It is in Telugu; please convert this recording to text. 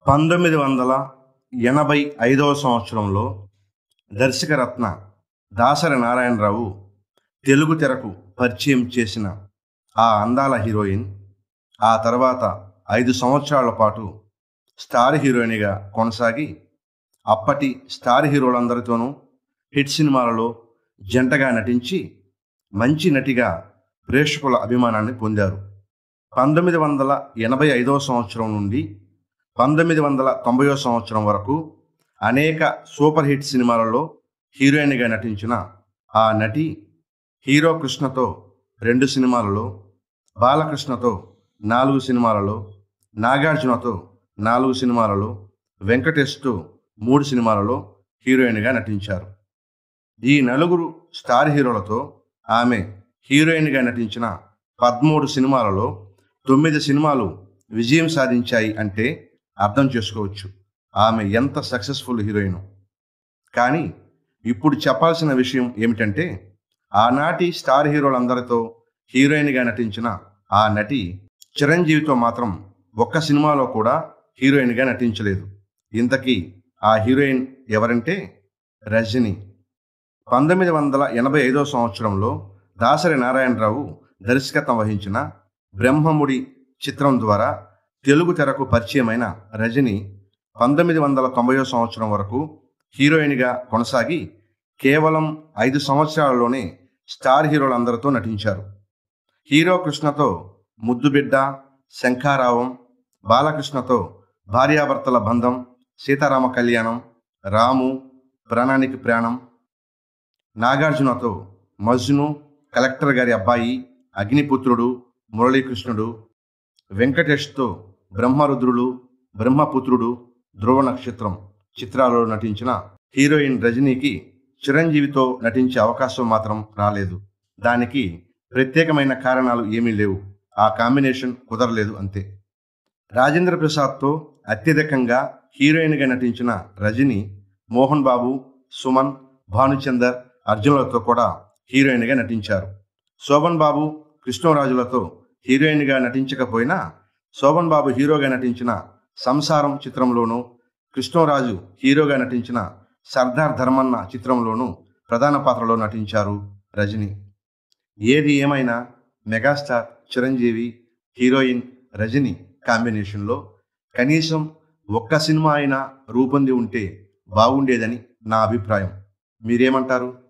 పంతొమ్మిది వందల ఎనభై ఐదవ సంవత్సరంలో దర్శకరత్న దాసరి నారాయణరావు తెలుగు తెరకు పరిచయం చేసిన ఆ అందాల హీరోయిన్ ఆ తర్వాత ఐదు సంవత్సరాల పాటు స్టార్ హీరోయిన్గా కొనసాగి అప్పటి స్టార్ హీరోలందరితోనూ హిట్ సినిమాలలో జంటగా నటించి మంచి నటిగా ప్రేక్షకుల అభిమానాన్ని పొందారు పంతొమ్మిది వందల ఎనభై ఐదవ సంవత్సరం నుండి పంతొమ్మిది వందల తొంభైవ సంవత్సరం వరకు అనేక సూపర్ హిట్ సినిమాలలో హీరోయిన్గా నటించిన ఆ నటి హీరో కృష్ణతో రెండు సినిమాలలో బాలకృష్ణతో నాలుగు సినిమాలలో నాగార్జునతో నాలుగు సినిమాలలో వెంకటేష్తో మూడు సినిమాలలో హీరోయిన్గా నటించారు ఈ నలుగురు స్టార్ హీరోలతో ఆమె హీరోయిన్గా నటించిన పదమూడు సినిమాలలో తొమ్మిది సినిమాలు విజయం సాధించాయి అంటే అర్థం చేసుకోవచ్చు ఆమె ఎంత సక్సెస్ఫుల్ హీరోయిన్ కానీ ఇప్పుడు చెప్పాల్సిన విషయం ఏమిటంటే ఆనాటి స్టార్ హీరోలందరితో హీరోయిన్గా నటించిన ఆ నటి చిరంజీవితో మాత్రం ఒక్క సినిమాలో కూడా హీరోయిన్గా నటించలేదు ఇంతకీ ఆ హీరోయిన్ ఎవరంటే రజని పంతొమ్మిది వందల ఎనభై ఐదో సంవత్సరంలో దాసరి నారాయణరావు దర్శకత్వం వహించిన బ్రహ్మముడి చిత్రం ద్వారా తెలుగు తెరకు పరిచయమైన రజని పంతొమ్మిది వందల తొంభైవ సంవత్సరం వరకు హీరోయిన్గా కొనసాగి కేవలం ఐదు సంవత్సరాలలోనే స్టార్ హీరోలందరితో నటించారు హీరో కృష్ణతో ముద్దుబిడ్డ శంఖారావం బాలకృష్ణతో భార్యాభర్తల బంధం సీతారామ కళ్యాణం రాము ప్రాణానికి ప్రాణం నాగార్జునతో మజ్ను కలెక్టర్ గారి అబ్బాయి అగ్నిపుత్రుడు మురళీకృష్ణుడు వెంకటేష్తో బ్రహ్మరుద్రుడు బ్రహ్మపుత్రుడు ధ్రువ నక్షత్రం చిత్రాలలో నటించిన హీరోయిన్ రజనీకి చిరంజీవితో నటించే అవకాశం మాత్రం రాలేదు దానికి ప్రత్యేకమైన కారణాలు ఏమీ లేవు ఆ కాంబినేషన్ కుదరలేదు అంతే రాజేంద్ర ప్రసాద్తో అత్యధికంగా హీరోయిన్గా నటించిన రజని మోహన్ బాబు సుమన్ భానుచందర్ అర్జునులతో కూడా హీరోయిన్గా నటించారు శోభన్ బాబు కృష్ణరాజులతో హీరోయిన్గా నటించకపోయినా శోభన్ బాబు హీరోగా నటించిన సంసారం చిత్రంలోనూ కృష్ణరాజు హీరోగా నటించిన సర్దార్ ధర్మన్న చిత్రంలోనూ ప్రధాన పాత్రలో నటించారు రజని ఏది ఏమైనా మెగాస్టార్ చిరంజీవి హీరోయిన్ రజని కాంబినేషన్లో కనీసం ఒక్క సినిమా అయినా రూపొంది ఉంటే బాగుండేదని నా అభిప్రాయం మీరేమంటారు